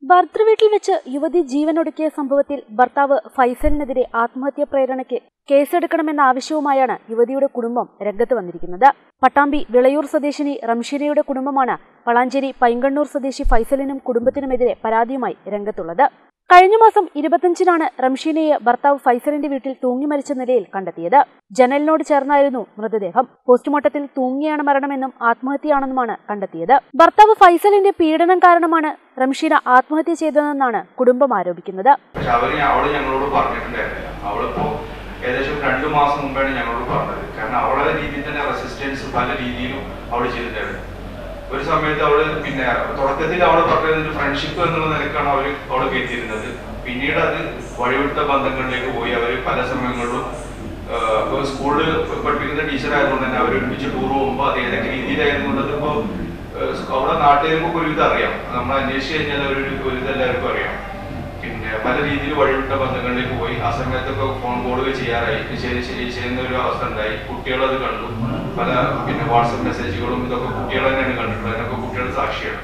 ഭർത്തൃവീട്ടിൽ വെച്ച് യുവതി ജീവനൊടുക്കിയ സംഭവത്തിൽ ഭർത്താവ് ഫൈസലിനെതിരെ ആത്മഹത്യാ പ്രേരണയ്ക്ക് കേസെടുക്കണമെന്ന ആവശ്യവുമായാണ് യുവതിയുടെ കുടുംബം രംഗത്ത് വന്നിരിക്കുന്നത് പട്ടാമ്പി വിളയൂർ സ്വദേശിനി റംഷീനയുടെ കുടുംബമാണ് വളാഞ്ചേരി പൈങ്കണ്ണൂർ സ്വദേശി ഫൈസലിനും കുടുംബത്തിനുമെതിരെ പരാതിയുമായി രംഗത്തുള്ളത് കഴിഞ്ഞ മാസം ഇരുപത്തിയഞ്ചിനാണ് റംഷീനയെ ഭർത്താവ് ഫൈസലിന്റെ വീട്ടിൽ തൂങ്ങി മരിച്ച നിലയിൽ കണ്ടെത്തിയത് ജനലിനോട് ചേർന്നായിരുന്നു മൃതദേഹം പോസ്റ്റ്മോർട്ടത്തിൽ തൂങ്ങിയാണ് മരണമെന്നും ആത്മഹത്യയാണെന്നുമാണ് കണ്ടെത്തിയത് ഭർത്താവ് ഫൈസലിന്റെ പീഡനം കാരണമാണ് റംഷീന ആത്മഹത്യ ചെയ്തതെന്നാണ് കുടുംബം ആരോപിക്കുന്നത് പക്ഷെ അവര് അവള് ഞങ്ങളോട് പറഞ്ഞിട്ടുണ്ടായിരുന്നില്ല അവളിപ്പോ ഏകദേശം രണ്ടു മാസം മുമ്പാണ് ഞങ്ങളോട് പറഞ്ഞത് കാരണം അവളെ രീതിയിൽ തന്നെ റെസിസ്റ്റൻസ് പല രീതിയിലും അവള് ചെയ്തിട്ടുണ്ടായിരുന്നു ഒരു സമയത്ത് അവള് പിന്നെ തുടക്കത്തിൽ അവള് പറഞ്ഞത് ഫ്രണ്ട്ഷിപ്പ് എന്നുള്ള നിലക്കാണ് അവര് അവള് കയറ്റിയിരുന്നത് പിന്നീട് അത് വഴിവിട്ട ബന്ധങ്ങളിലേക്ക് പോയി അവര് പല സമയങ്ങളിലും ആഹ് സ്കൂളിൽ പഠിപ്പിക്കുന്ന ടീച്ചർ ആയതുകൊണ്ട് തന്നെ അവർ ഒരുമിച്ച് ടൂർ പോകുമ്പോൾ അത് ഏതൊക്കെ രീതിയിലായിരുന്നുള്ളത് ഇപ്പോൾ അവിടെ നാട്ടുകാർക്ക് ഒരുവിധം അറിയാം നമ്മൾ അന്വേഷിച്ച് കഴിഞ്ഞാൽ ഒരു ഒരുവിധം എല്ലാവർക്കും അറിയാം പിന്നെ പല രീതിയിൽ വഴിവിട്ട ബന്ധങ്ങളിലേക്ക് പോയി ആ സമയത്തൊക്കെ ഫോൺ കോളുകൾ ചെയ്യാറായി ചെയ്ത് ചെയ്ത് ചെയ്യുന്ന ഒരു അവസ്ഥ ഉണ്ടായി കുട്ടികളത് കണ്ടു പല പിന്നെ വാട്സപ്പ് മെസ്സേജുകളും ഇതൊക്കെ കുട്ടികൾ തന്നെയാണ് കണ്ടിട്ടുള്ളത് അതിനൊക്കെ കുട്ടികൾ സാക്ഷിയാണ്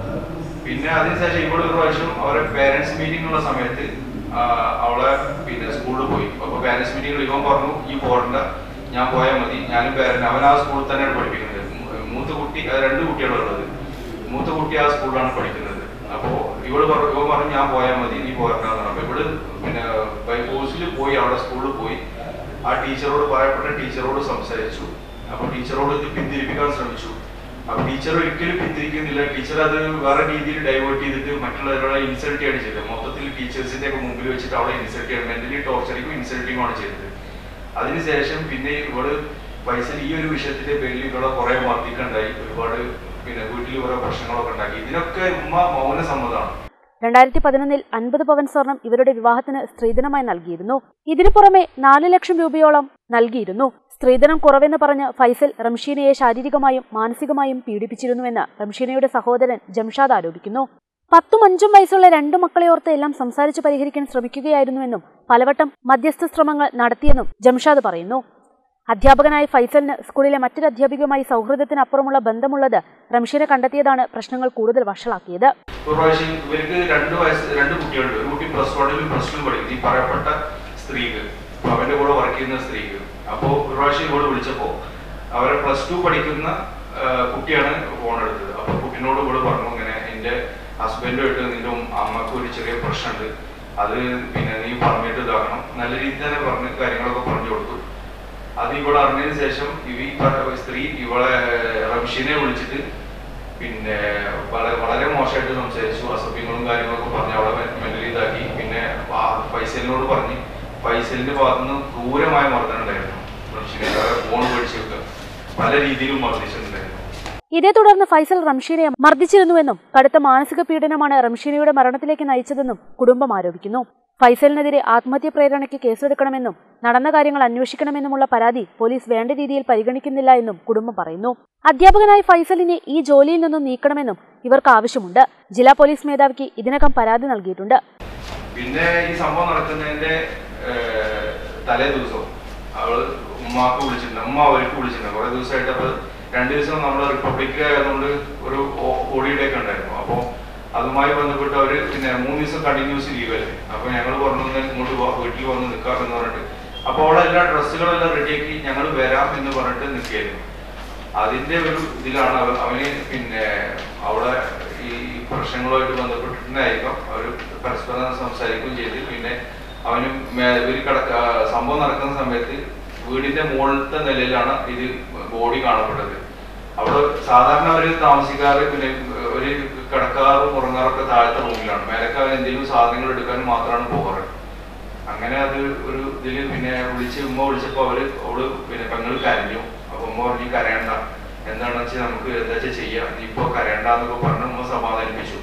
പിന്നെ അതിനുശേഷം ഇവിടെ ഒരു പ്രാവശ്യം അവരെ പേരൻസ് മീറ്റിംഗ് ഉള്ള സമയത്ത് ആ, അവളെ പിന്നെ സ്കൂളിൽ പോയി അപ്പൊ പേരൻസ് മീറ്റിംഗിൽ ഇവൻ പറഞ്ഞു ഈ പോരണ്ട ഞാൻ പോയാൽ മതി ഞാനും പേരന്റ് അവൻ ആ സ്കൂളിൽ തന്നെയാണ് പഠിപ്പിക്കുന്നത് മൂ- മൂത്ത കുട്ടി അത് രണ്ട് കുട്ടികളുള്ളത് മൂത്ത കുട്ടി ആ സ്കൂളിലാണ് പഠിക്കുന്നത് അപ്പോ ഇവള് പറഞ്ഞു ഇവൻ പറഞ്ഞു ഞാൻ പോയാൽ മതി നീ പോരണ്ടെന്ന് അപ്പൊ ഇവള് പിന്നെ ബൈ ബോസിൽ പോയി അവിടെ സ്കൂളിൽ പോയി ആ ടീച്ചറോട് പറയപ്പെട്ട ടീച്ചറോട് സംസാരിച്ചു അപ്പൊ ടീച്ചറോട് ഇത് പിന്തിരിപ്പിക്കാൻ ശ്രമിച്ചു അപ്പൊ ടീച്ചർ ഒരിക്കലും പിന്തിരിക്കുന്നില്ല ടീച്ചർ അത് വേറെ രീതിയിൽ ഡൈവേർട്ട് ചെയ്തിട്ട് മറ്റുള്ളവരുടെ ഇൻസൾട്ട് ചെയ്യാണ് ചെയ്തത് മൊത്തത്തിൽ ടീച്ചേഴ്സിന്റെ ഒക്കെ മുമ്പിൽ വെച്ചിട്ട് അവളെ ഇൻസൾട്ട് ചെയ്യണം മെന്റലി ടോർച്ചറിങ്ങും ഇൻസൾട്ടിങ്ങും ആണ് ചെയ്തത് അതിനുശേഷം പിന്നെ ഇവള് പൈസ ഈ ഒരു വിഷയത്തിന്റെ പേരിൽ ഇവളെ കുറെ മർദ്ദിക്കുണ്ടായി ഒരുപാട് പിന്നെ വീട്ടിൽ കുറെ പ്രശ്നങ്ങളൊക്കെ ഉണ്ടാക്കി ഇതിനൊക്കെ ഉമ്മ മൗന സമ്മതമാണ് രണ്ടായിരത്തി പതിനൊന്നിൽ അൻപത് പവൻ സ്വർണം ഇവരുടെ വിവാഹത്തിന് സ്ത്രീധനമായി നൽകിയിരുന്നു ഇതിനു പുറമെ നാല് ലക്ഷം രൂപയോളം നൽകിയിരുന്നു സ്ത്രീധനം കുറവെന്ന് പറഞ്ഞ് ഫൈസൽ റംഷീനയെ ശാരീരികമായും മാനസികമായും പീഡിപ്പിച്ചിരുന്നുവെന്ന് റംഷീനയുടെ സഹോദരൻ ജംഷാദ് ആരോപിക്കുന്നു പത്തും അഞ്ചും വയസ്സുള്ള രണ്ടു മക്കളെ ഓർത്ത് എല്ലാം സംസാരിച്ച് പരിഹരിക്കാൻ ശ്രമിക്കുകയായിരുന്നുവെന്നും പലവട്ടം മധ്യസ്ഥ ശ്രമങ്ങൾ നടത്തിയെന്നും ജംഷാദ് പറയുന്നു അധ്യാപകനായ ഫൈസലിന് സ്കൂളിലെ മറ്റൊരു അധ്യാപികയുമായി സൗഹൃദത്തിനപ്പുറമുള്ള ബന്ധമുള്ളത് റംഷീനെ കണ്ടെത്തിയതാണ് പ്രശ്നങ്ങൾ കൂടുതൽ വഷളാക്കിയത് ഒരു പ്രാവശ്യം ഇവർക്ക് രണ്ട് വയസ്സ് രണ്ട് കുട്ടികളുണ്ട് ഒരു കുട്ടി പ്ലസ് വണ്ണിലും പ്ലസ് ടു പഠിക്കും ഈ പറയപ്പെട്ട സ്ത്രീക്ക് അവന്റെ കൂടെ വർക്ക് ചെയ്യുന്ന സ്ത്രീക്ക് അപ്പോ ഒരു പ്രാവശ്യം ഇവള് വിളിച്ചപ്പോ അവരെ പ്ലസ് ടു പഠിക്കുന്ന ആ, കുട്ടിയാണ് ഫോൺ എടുത്തത് അപ്പൊ കുട്ടിനോട് ഇവള് പറഞ്ഞു ഇങ്ങനെ എന്റെ ഹസ്ബൻഡുമായിട്ട് നിന്റെ ഉം- അമ്മക്ക് ഒരു ചെറിയ പ്രശ്നമുണ്ട് അത് പിന്നെ നീ പറഞ്ഞിട്ട് ഇതാക്കണം നല്ല രീതിയിൽ തന്നെ പറഞ്ഞ് കാര്യങ്ങളൊക്കെ പറഞ്ഞു കൊടുത്തു അത് ഇവിടെ അറിഞ്ഞതിന് ശേഷം ഇവ ഈ പറഞ്ഞ സ്ത്രീ ഇവളെ റംഷീനെ വിളിച്ചിട്ട് പിന്നെ വളരെ വളരെ മോശമായിട്ട് സംസാരിച്ചു അസഭ്യങ്ങളും കാര്യങ്ങളൊക്കെ പറഞ്ഞ് അവളെ മെന്റലി ഇതാക്കി പിന്നെ ആ ഫൈസലിനോട് പറഞ്ഞ് ഫൈസലിന്റെ ഭാഗത്തുനിന്ന് ക്രൂരമായ മർദ്ദനം ഉണ്ടായിരുന്നു റംഷീനെ ഫോൺ മേടിച്ച് വെക്കുക പല രീതിയിലും മർദ്ദിച്ചിട്ടുണ്ടായിരുന്നു ഇതേ തുടർന്ന് ഫൈസൽ റംഷീനയെ മർദ്ദിച്ചിരുന്നുവെന്നും കടുത്ത മാനസിക പീഡനമാണ് റംഷീനയുടെ മരണത്തിലേക്ക് നയിച്ചതെന്നും കുടുംബം ആരോപിക്കുന്നു ഫൈസലിനെതിരെ ആത്മഹത്യ പ്രേരണയ്ക്ക് കേസെടുക്കണമെന്നും നടന്ന കാര്യങ്ങൾ അന്വേഷിക്കണമെന്നുമുള്ള പരാതി പോലീസ് വേണ്ട രീതിയിൽ പരിഗണിക്കുന്നില്ല എന്നും കുടുംബം പറയുന്നു അധ്യാപകനായ ഫൈസലിനെ ഈ ജോലിയിൽ നിന്നും നീക്കണമെന്നും ഇവർക്ക് ആവശ്യമുണ്ട് ജില്ലാ പോലീസ് മേധാവിക്ക് ഇതിനകം പരാതി നൽകിയിട്ടുണ്ട് പിന്നെ ഈ സംഭവം നടക്കുന്നതിന്റെ ഏഹ്, തലേ ദിവസവും അവള് ഉമ്മാക്ക് വിളിച്ചിട്ടുണ്ട് ഉമ്മ അവർക്ക് വിളിച്ചിട്ടുണ്ട് കുറെ ദിവസമായിട്ട് അപ്പൊ രണ്ടു ദിവസം നമ്മൾ റിപ്പബ്ലിക് ആയതുകൊണ്ട് ഒരു ഹോളിഡേ ഒക്കെ ഉണ്ടായിരുന്നു അപ്പൊ അതുമായി ബന്ധപ്പെട്ട് അവര് പിന്നെ മൂന്ന് ദിവസം കണ്ടിന്യൂസ് ലീവ് അല്ലേ അപ്പൊ ഞങ്ങൾ പറഞ്ഞു "ഒന്ന് ഇങ്ങോട്ട് വാ, വീട്ടിൽ വന്ന് നിൽക്കാമെന്ന് പറഞ്ഞിട്ട് അപ്പൊ അവളെ എല്ലാ ഡ്രസ്സുകളെല്ലാം റെഡിയാക്കി ഞങ്ങൾ വരാം എന്ന് പറഞ്ഞിട്ട് നിൽക്കുകയായിരുന്നു അതിന്റെ ഒരു ഇതിലാണ് അവ- അവന് പിന്നെ അവിടെ ഈ പ്രശ്നങ്ങളുമായിട്ട് ബന്ധപ്പെട്ടിട്ടുണ്ടായിരിക്കാം അവർ പരസ്പരം സംസാരിക്കുകയും ചെയ്ത് പിന്നെ അവന് മേ- ഇവര് കിടക്ക ആ, സംഭവം നടക്കുന്ന സമയത്ത് വീടിന്റെ മുകളിലത്തെ നിലയിലാണ് ഇത് ബോഡി കാണപ്പെട്ടത് അവിടെ സാധാരണ അവര് താമസിക്കാറ് പിന്നെ ഒരു കിടക്കാറും ഉറങ്ങാറൊക്കെ താഴത്തെ റൂമിലാണ് മേലക്ക് അവൻ എന്തെങ്കിലും സാധനങ്ങൾ എടുക്കാനും മാത്രമാണ് പോകാറ് അങ്ങനെ അത് ഒരു ഇതില് പിന്നെ വിളിച്ച് ഉമ്മ വിളിച്ചപ്പോ അവര് അവള് പിന്നെ പെങ്ങൾ കരഞ്ഞു അപ്പൊ ഉമ്മ പറഞ്ഞു "നീ കരയണ്ട എന്താണെന്ന് വെച്ചാൽ നമുക്ക് എന്താ വെച്ചാൽ ചെയ്യാം നീ ഇപ്പൊ കരയണ്ടെന്നൊക്കെ പറഞ്ഞ് ഉമ്മ സമാധാനിപ്പിച്ചു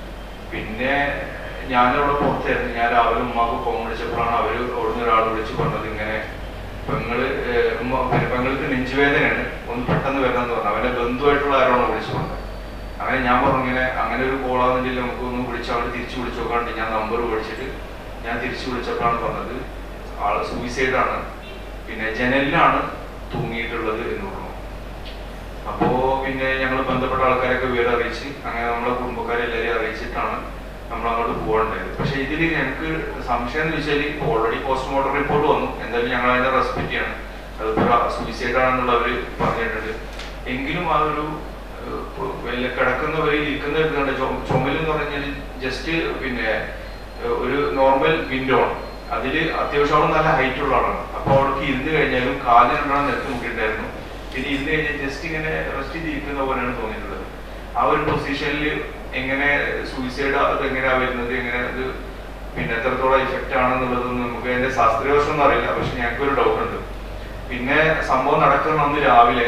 പിന്നെ ഞാനവിടെ പുറത്തായിരുന്നു ഞാൻ രാവിലെ ഉമ്മാക്ക് ഫോൺ വിളിച്ചപ്പോഴാണ് അവര് അവിടുന്ന് ഒരാൾ വിളിച്ച് പറഞ്ഞത് ഇങ്ങനെ പെങ്ങള് ഏഹ്, ഉമ്മ പിന്നെ പെങ്ങൾക്ക് നെഞ്ചുവേദനയാണ് ഒന്ന് പെട്ടെന്ന് വരണമെന്ന് പറഞ്ഞു അവന്റെ ബന്ധുവായിട്ടുള്ള ആരാണോ വിളിച്ചു പറഞ്ഞത് അങ്ങനെ ഞാൻ പറഞ്ഞു ഇങ്ങനെ അങ്ങനെ ഒരു കോളാണെന്നുണ്ടെങ്കിൽ നമുക്ക് ഒന്ന് വിളിച്ച് അവിടെ തിരിച്ചു വിളിച്ചു നോക്കാണ്ട് ഞാൻ നമ്പർ വിളിച്ചിട്ട് ഞാൻ തിരിച്ചു വിളിച്ചപ്പോഴാണ് പറഞ്ഞത് ആള് സൂയിസൈഡ് ആണ് പിന്നെ ജനലിലാണ് തൂങ്ങിയിട്ടുള്ളത് എന്ന് പറഞ്ഞു അപ്പോ പിന്നെ ഞങ്ങൾ ബന്ധപ്പെട്ട ആൾക്കാരൊക്കെ വിവരം അറിയിച്ച് അങ്ങനെ നമ്മളെ കുടുംബക്കാരെ എല്ലാവരെയും അറിയിച്ചിട്ടാണ് നമ്മൾ അങ്ങോട്ട് പോകണ്ടായത് പക്ഷെ ഇതിൽ ഞങ്ങൾക്ക് സംശയം എന്ന് വെച്ചാൽ ഓൾറെഡി പോസ്റ്റ്മോർട്ടം റിപ്പോർട്ട് വന്നു എന്തായാലും ഞങ്ങൾ അതിനെ റെസ്പെക്ട് ചെയ്യണം അതിപ്പോ സൂയിസൈഡ് ആണെന്നുള്ളവർ പറഞ്ഞിട്ടുണ്ട് എങ്കിലും ആ ഒരു ഏഹ്, വല്ല കിടക്കുന്നവരിൽ ഇരിക്കുന്ന ചുമൽ എന്ന് പറഞ്ഞാൽ ജസ്റ്റ് പിന്നെ ഏഹ്, ഒരു നോർമൽ വിൻഡോ ആണ് അതിൽ അത്യാവശ്യം അവൾ നല്ല ഹൈറ്റ് ഉള്ള ആളാണ് അപ്പൊ അവൾക്ക് ഇരുന്ന് കഴിഞ്ഞാലും കാലിനുണ്ടാകുന്ന നിരത്ത് മുട്ടിയിട്ടുണ്ടായിരുന്നു പിന്നെ ഇരുന്ന് കഴിഞ്ഞാൽ ജസ്റ്റ് ഇങ്ങനെ റെസ്റ്റ് ചെയ്തിരിക്കുന്ന പോലെയാണ് തോന്നിയിട്ടുള്ളത് ആ ഒരു പൊസിഷനിൽ എങ്ങനെ സൂയിസൈഡ് അത് എങ്ങനെയാ വരുന്നത് എങ്ങനെ അത് പിന്നെ എത്രത്തോളം ഇഫക്റ്റ് ആണെന്നുള്ളതൊന്നും നമുക്ക് അതിന്റെ ശാസ്ത്രീയ വശമൊന്നും അറിയില്ല പക്ഷെ ഞങ്ങൾക്ക് ഒരു ഡൗട്ട് ഉണ്ട് പിന്നെ സംഭവം നടക്കുന്ന അന്ന് രാവിലെ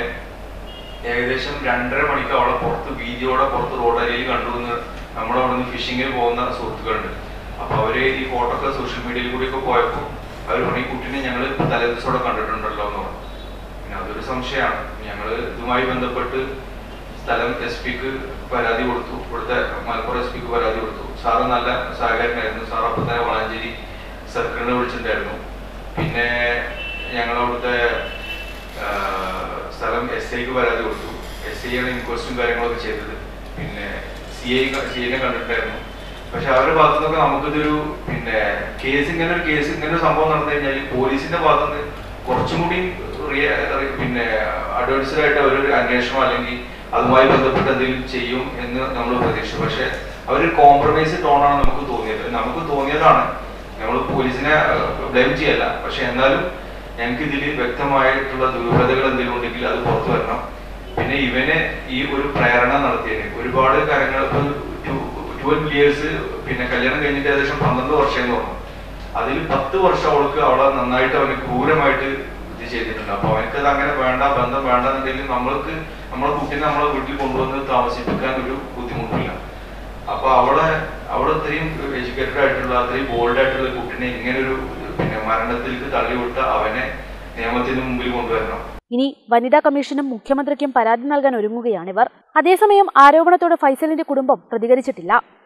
ഏകദേശം രണ്ടര മണിക്ക് അവളെ പുറത്ത് വീതിയോടെ പുറത്ത് റോഡരിയിൽ കണ്ടു എന്ന് നമ്മുടെ അവിടെ നിന്ന് ഫിഷിങ്ങിന് പോകുന്ന സുഹൃത്തുക്കളുണ്ട് അപ്പൊ അവര് ഈ ഫോട്ടോ ഒക്കെ സോഷ്യൽ മീഡിയയിൽ കൂടി ഒക്കെ പോയപ്പോ അവർ പറഞ്ഞു ഈ കുട്ടീനെ ഞങ്ങൾ തലേദിവസോടെ കണ്ടിട്ടുണ്ടല്ലോ എന്ന് പറഞ്ഞു പിന്നെ അതൊരു സംശയമാണ് ഞങ്ങൾ ഇതുമായി ബന്ധപ്പെട്ട് സ്ഥലം എസ് പിക്ക് പരാതി കൊടുത്തു ഇവിടുത്തെ മലപ്പുറം എസ് പിക്ക് പരാതി കൊടുത്തു സാറ് നല്ല സഹകരണമായിരുന്നു സാർ അപ്പം തന്നെ വളാഞ്ചേരി സർക്കിളിനെ വിളിച്ചിട്ടുണ്ടായിരുന്നു പിന്നെ ഞങ്ങൾ അവിടുത്തെ ആ, സ്ഥലം എസ് ഐക്ക് പരാതി കൊടുത്തു എസ് ഐ ആണ് ഇൻക്വസ്റ്റും കാര്യങ്ങളൊക്കെ ചെയ്തത് പിന്നെ സി ഐ സി ഐനെ കണ്ടിട്ടുണ്ടായിരുന്നു പക്ഷെ അവരുടെ ഭാഗത്തു നിന്നൊക്കെ നമുക്കിതൊരു പിന്നെ കേസ് ഇങ്ങനെ ഒരു കേസ് ഇങ്ങനെ ഒരു സംഭവം നടന്നു കഴിഞ്ഞാൽ പോലീസിന്റെ ഭാഗത്തു നിന്ന് കുറച്ചും കൂടി റിയ- റി- പിന്നെ അഡ്വാൻസ്ഡ് ആയിട്ട് അവർ അന്വേഷണം അല്ലെങ്കിൽ അതുമായി ബന്ധപ്പെട്ട് എന്തെങ്കിലും ചെയ്യും എന്ന് നമ്മൾ പ്രതീക്ഷിച്ചു പക്ഷെ അവർ കോംപ്രമൈസ് ടോണാണ് നമുക്ക് തോന്നിയത് നമുക്ക് തോന്നിയതാണ് നമ്മൾ പോലീസിനെ ബ്ലെയിം ചെയ്യല്ല പക്ഷെ എന്നാലും ഞങ്ങൾക്ക് ഇതിൽ വ്യക്തമായിട്ടുള്ള ദുരൂഹതകൾ എന്തെങ്കിലും ഉണ്ടെങ്കിൽ അത് പുറത്തു വരണം പിന്നെ ഇവന് ഈ ഒരു പ്രേരണ നടത്തിയതിന് ഒരുപാട് കാര്യങ്ങൾ ട്വൽവ് ഇയേഴ്സ് പിന്നെ കല്യാണം കഴിഞ്ഞിട്ട് ഏകദേശം പന്ത്രണ്ട് വർഷം എന്ന് പറഞ്ഞു അതിൽ പത്ത് വർഷം അവൾക്ക് അവളെ നന്നായിട്ട് അവന് ക്രൂരമായിട്ട് ഇത് ചെയ്തിട്ടുണ്ട് അപ്പൊ അവനക്ക് അത് അങ്ങനെ വേണ്ട ബന്ധം വേണ്ട എന്നുണ്ടെങ്കിൽ നമ്മൾക്ക് നമ്മളെ കുട്ടീനെ നമ്മളെ വീട്ടിൽ കൊണ്ടുവന്ന് താമസിപ്പിക്കാൻ ഒരു ബുദ്ധിമുട്ടില്ല അപ്പൊ അവളെ അവളെ ഇത്രയും എഡ്യൂക്കേറ്റഡ് ആയിട്ടുള്ള അത്രയും ബോൾഡ് ആയിട്ടുള്ള ഒരു കുട്ടീനെ ഇങ്ങനെ ഒരു പിന്നെ മരണത്തിലേക്ക് തള്ളിവിട്ട അവനെ നിയമത്തിന് മുമ്പിൽ കൊണ്ടുവരണം ഇനി വനിതാ കമ്മീഷനും മുഖ്യമന്ത്രിക്കും പരാതി നൽകാൻ ഒരുങ്ങുകയാണിവർ അതേസമയം ആരോപണത്തോട് ഫൈസലിന്റെ കുടുംബം പ്രതികരിച്ചിട്ടില്ല